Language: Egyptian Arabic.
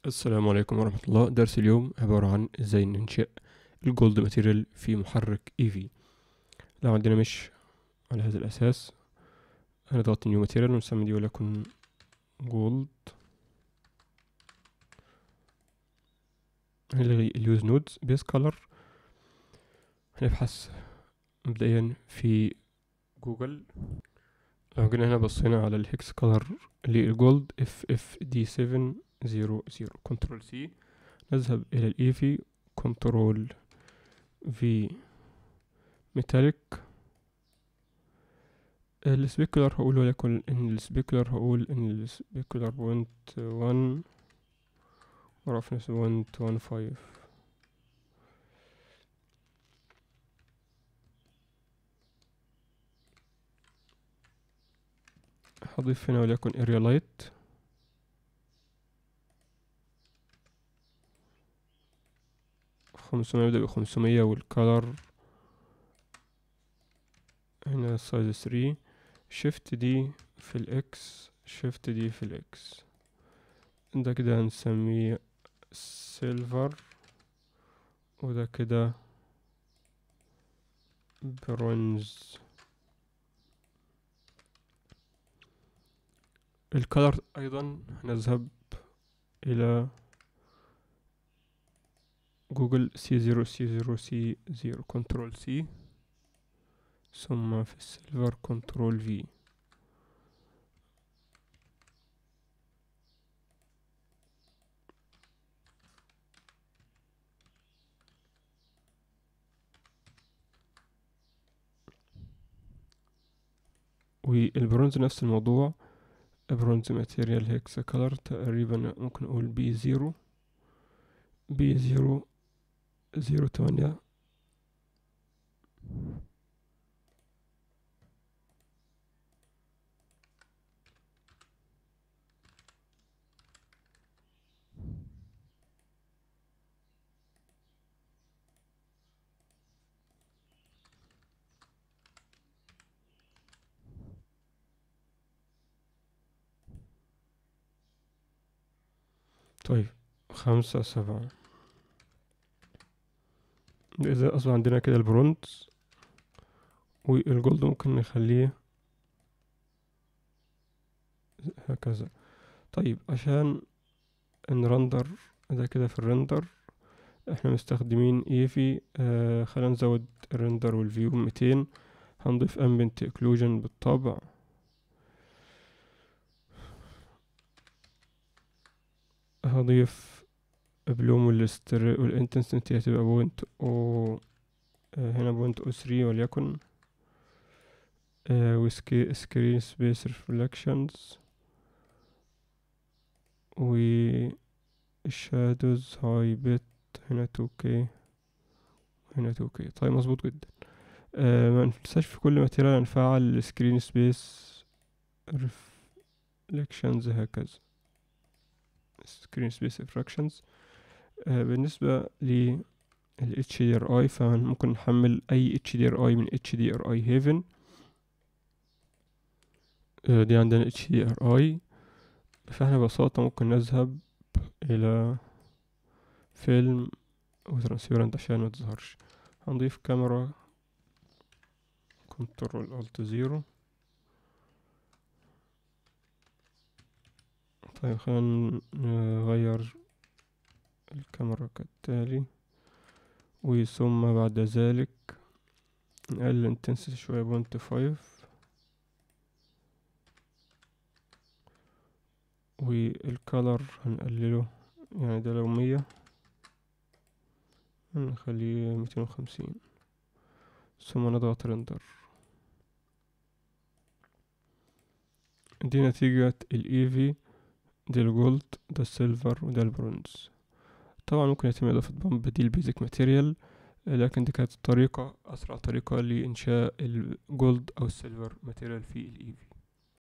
السلام عليكم ورحمة الله درس اليوم عبارة عن ازاي ننشئ الجولد ماتيريال في محرك اي في لو عندنا مش على هذا الأساس هنضغط نيو ماتيريال ونسمي دي وليكن جولد هنلغي اليوز نودز بيس كولر هنبحث مبدئيا في جوجل لو جينا هنا بصينا على الهكس كولر للجولد اف اف دي 7 زيرو زيرو كنترول سي نذهب إلى الإيفي كنترول في ميتاليك السبيكولر هقول وليكن إن السبيكولر هقول إن السبيكولر بوينت وان ورفنس بوينت وان فايف هضيف هنا وليكن اريا لايت خمسمية يبدأ بخمسمية والكالر هنا سايز ثري شيفت دي في الاكس شيفت دي في الاكس ده كده هنسميه سيلفر وده كده برونز الكالر ايضا هنذهب الى جوجل سي زيرو سي زيرو سي زيرو كنترول سي ثم في السيلفر كنترول في والبرونز نفس الموضوع برونز ماتيريال هيكسا كلر تقريبا ممكن اقول بي زيرو بي زيرو زيرو تمانية طيب خمسة سبعة إذا أصبح عندنا كده البرونز والجولد ممكن نخليه هكذا طيب عشان نرندر ده كده في الرندر احنا مستخدمين ايفي آه خلينا نزود الرندر والفيو ميتين هنضيف ambient occlusion بالطبع هضيف بلوم والستر والانتنسيتي هتبقى بوينت او هنا بوينت او ثري وليكن وسكي سكرين سبيس ريفلكشنز والشادوز هاي بت هنا تو كي هنا تو كي طيب مظبوط جدا آه ما ننساش في كل ماتيريال نفعل السكرين سبيس ريفلكشنز هكذا سكرين سبيس ريفراكشنز بالنسبة لل HDRI فممكن نحمل أي HDRI من HDRI Haven دي عندنا HDRI فاحنا ببساطة ممكن نذهب إلى فيلم وترانسبيرنت عشان ما تظهرش هنضيف كاميرا كنترول الت زيرو طيب خلينا نغير الكاميرا كالتالي وثم بعد ذلك نقلل الانتنسيتي شوية بوينت فايف والكالر هنقلله يعني ده لو مية نخليه ميتين وخمسين ثم نضغط رندر دي نتيجة الايفي دي الجولد ده السيلفر وده البرونز طبعا ممكن يتم إضافة بامب دي البيزك ماتيريال لكن دي كانت الطريقة أسرع طريقة لإنشاء الجولد أو السيلفر ماتيريال في الإيفي